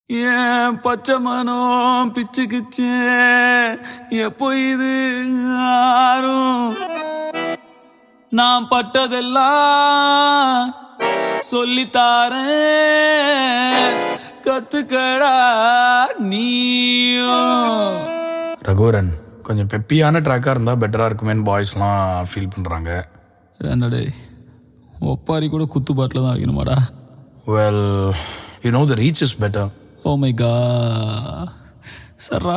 ஏன் பச்சை மனம் பிச்சுக்குச்சே எப்போ இது ஆறும் நான் பட்டதெல்லாம் சொல்லித்தாரேன் கத்துக்கடா நீயும் ரகுவரன் கொஞ்சம் பெப்பியான ட்ராக்காக இருந்தால் பெட்டராக இருக்குமேன்னு பாய்ஸ்லாம் ஃபீல் பண்ணுறாங்க என்னடே ஒப்பாரி கூட குத்து பாட்டில் தான் வைக்கணுமாடா well you know the reach is better oh my கா சர்ரா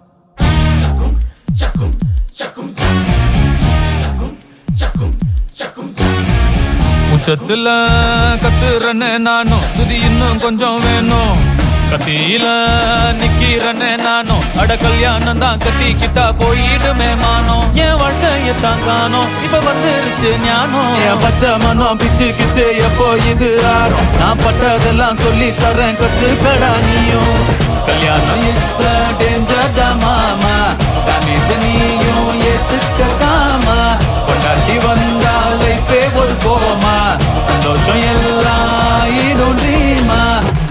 உச்சத்துல கத்துறனே நானும் சுதி இன்னும் கொஞ்சம் வேணும் கத்தியில நிக்கிறனே நானும் அட கல்யாணம் தான் கட்டிக்கிட்டா போயிடுமே மானோம் என் வாழ்க்கைய தான் காணோம் இப்ப வந்துருச்சு ஞானம் என் பச்சை மனம் பிச்சு கிச்சு எப்போ இது ஆறும் நான் பட்டதெல்லாம் சொல்லி தரேன் கத்துக்கடா நீயும் கல்யாணம் இஸ் டேஞ்சர் டா மாமா டேமேஜ் நீயும் ஏத்துக்காம கொண்டாட்டி வந்தா லைஃபே ஒரு கோமா சந்தோஷம் எல்லாம் ஈடும் ட்ரீமா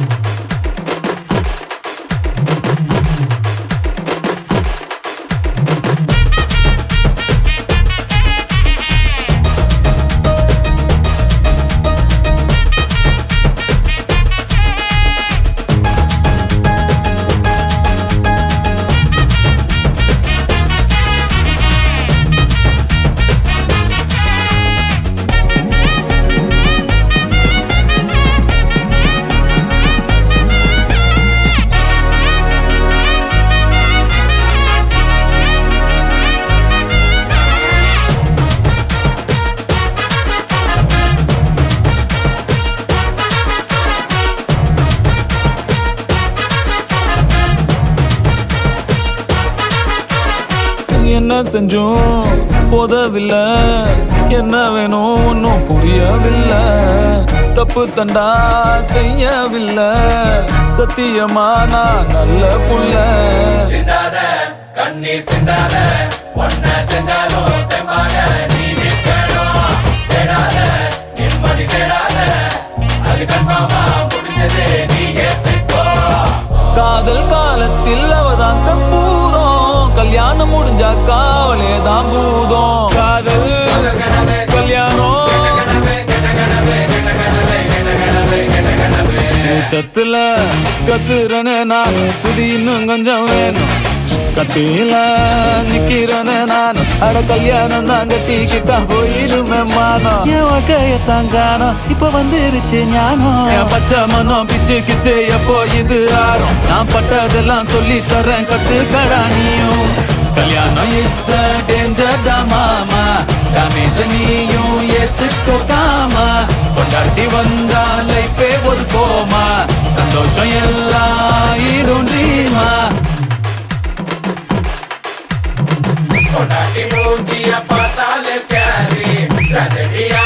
என்ன செஞ்சோம் போதவில்லை என்ன வேணும் ஒன்னும் புரியவில்லை தப்பு தண்டா செய்யவில்லை சத்தியமா நான் நல்ல புள்ள சிந்தாத கண்ணீர் சிந்தாத ஒன்ன செஞ்சாலும் தெம்பாக நீ நிற்கணும் தேடாத நிம்மதி தேடாத அது கன்ஃபார்மா முடிஞ்சது நீ ஏத்துக்கோ காதல் காலத்தில் அவதான் கற்பூரம் கல்யாணம் முடிஞ்சா காவலே தான் பூதம் காதல் கல்யாணம் உச்சத்துல கத்துறனே நான் சுதி இன்னும் கொஞ்சம் வேணும் கத்தியில நிக்கிறனே நான் அட கல்யாணம் தான் கட்டிக்கிட்டா போயிடுமே மானம் என் வாழ்க்கைய தான் காணோம் இப்ப வந்துருச்சு ஞானம் என் பச்சை மனம் பிச்சு கிச்சு எப்போ இது ஆறும் நான் பட்டதெல்லாம் சொல்லி தரேன் கத்துக்கடா நீயும் கல்யாணம் இஸ் டேஞ்சர் டா மாமா டேமேஜ் நீயும் ஏத்துக்காம கொண்டாட்டி வந்தா லைஃபே ஒரு கோமா சந்தோஷம் எல்லாம் ஈடும் ட்ரீமா பொண்டாட்டி மூஞ்சிய பார்த்தாலே ஸ்கேரி tragedy